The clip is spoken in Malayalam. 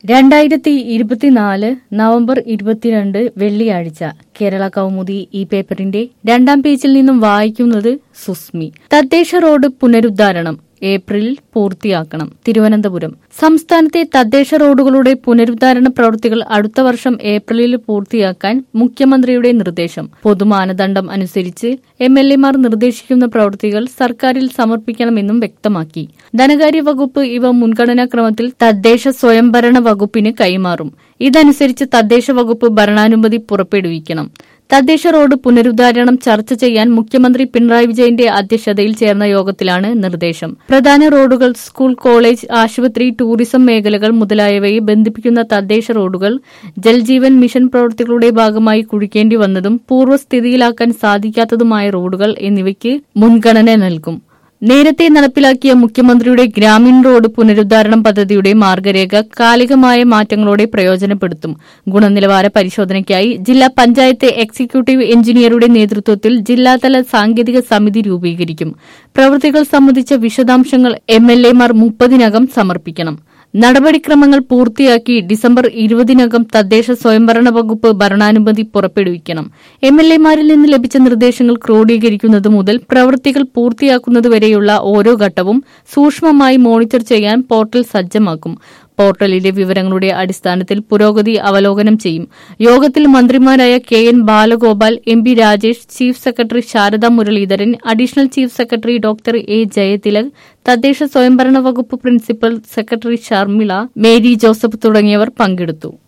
രണ്ടായിരത്തി ഇരുപത്തിനാല് നവംബർ ഇരുപത്തിരണ്ട് വെള്ളിയാഴ്ച കേരള കൗമുദി ഈ പേപ്പറിന്റെ രണ്ടാം പേജിൽ നിന്നും വായിക്കുന്നത് സുസ്മി തദ്ദേശ റോഡ് പുനരുദ്ധാരണം ഏപ്രിലിൽ പൂർത്തിയാക്കണം തിരുവനന്തപുരം സംസ്ഥാനത്തെ തദ്ദേശ റോഡുകളുടെ പുനരുദ്ധാരണ പ്രവൃത്തികൾ അടുത്ത വർഷം ഏപ്രിലിൽ പൂർത്തിയാക്കാൻ മുഖ്യമന്ത്രിയുടെ നിർദ്ദേശം പൊതുമാനദണ്ഡം അനുസരിച്ച് എം എൽ എമാർ നിർദ്ദേശിക്കുന്ന പ്രവൃത്തികൾ സർക്കാരിൽ സമർപ്പിക്കണമെന്നും വ്യക്തമാക്കി ധനകാര്യ വകുപ്പ് ഇവ മുൻഗണനാ ക്രമത്തിൽ തദ്ദേശ സ്വയംഭരണ വകുപ്പിന് കൈമാറും ഇതനുസരിച്ച് തദ്ദേശ വകുപ്പ് ഭരണാനുമതി പുറപ്പെടുവിക്കണം തദ്ദേശ റോഡ് പുനരുദ്ധാരണം ചർച്ച ചെയ്യാൻ മുഖ്യമന്ത്രി പിണറായി വിജയന്റെ അധ്യക്ഷതയിൽ ചേർന്ന യോഗത്തിലാണ് നിർദ്ദേശം പ്രധാന റോഡുകൾ സ്കൂൾ കോളേജ് ആശുപത്രി ടൂറിസം മേഖലകൾ മുതലായവയെ ബന്ധിപ്പിക്കുന്ന തദ്ദേശ റോഡുകൾ ജൽജീവൻ മിഷൻ പ്രവൃത്തികളുടെ ഭാഗമായി കുഴിക്കേണ്ടി വന്നതും പൂർവ്വസ്ഥിതിയിലാക്കാൻ സാധിക്കാത്തതുമായ റോഡുകൾ എന്നിവയ്ക്ക് മുൻഗണന നൽകും നേരത്തെ നടപ്പിലാക്കിയ മുഖ്യമന്ത്രിയുടെ ഗ്രാമീൺ റോഡ് പുനരുദ്ധാരണം പദ്ധതിയുടെ മാർഗരേഖ കാലികമായ മാറ്റങ്ങളോടെ പ്രയോജനപ്പെടുത്തും ഗുണനിലവാര പരിശോധനയ്ക്കായി ജില്ലാ പഞ്ചായത്ത് എക്സിക്യൂട്ടീവ് എഞ്ചിനീയറുടെ നേതൃത്വത്തിൽ ജില്ലാതല സാങ്കേതിക സമിതി രൂപീകരിക്കും പ്രവൃത്തികൾ സംബന്ധിച്ച വിശദാംശങ്ങൾ എം എൽ എമാർ മുപ്പതിനകം സമർപ്പിക്കണം നടപടിക്രമങ്ങൾ പൂർത്തിയാക്കി ഡിസംബർ ഇരുപതിനകം തദ്ദേശ സ്വയംഭരണ വകുപ്പ് ഭരണാനുമതി പുറപ്പെടുവിക്കണം എം എൽ എമാരിൽ നിന്ന് ലഭിച്ച നിർദ്ദേശങ്ങൾ ക്രോഡീകരിക്കുന്നത് മുതൽ പ്രവൃത്തികൾ പൂർത്തിയാക്കുന്നതുവരെയുള്ള ഓരോ ഘട്ടവും സൂക്ഷ്മമായി മോണിറ്റർ ചെയ്യാൻ പോർട്ടൽ സജ്ജമാക്കും പോർട്ടലിലെ വിവരങ്ങളുടെ അടിസ്ഥാനത്തിൽ പുരോഗതി അവലോകനം ചെയ്യും യോഗത്തിൽ മന്ത്രിമാരായ K N Balagopal M P Rajesh chief secretary Sarada Muraleedharan additional chief secretary doctor A Jayathilak തദ്ദേശ സ്വയംഭരണ വകുപ്പ് പ്രിൻസിപ്പൽ സെക്രട്ടറി ഷർമിള മേരി ജോസഫ് തുടങ്ങിയവർ പങ്കെടുത്തു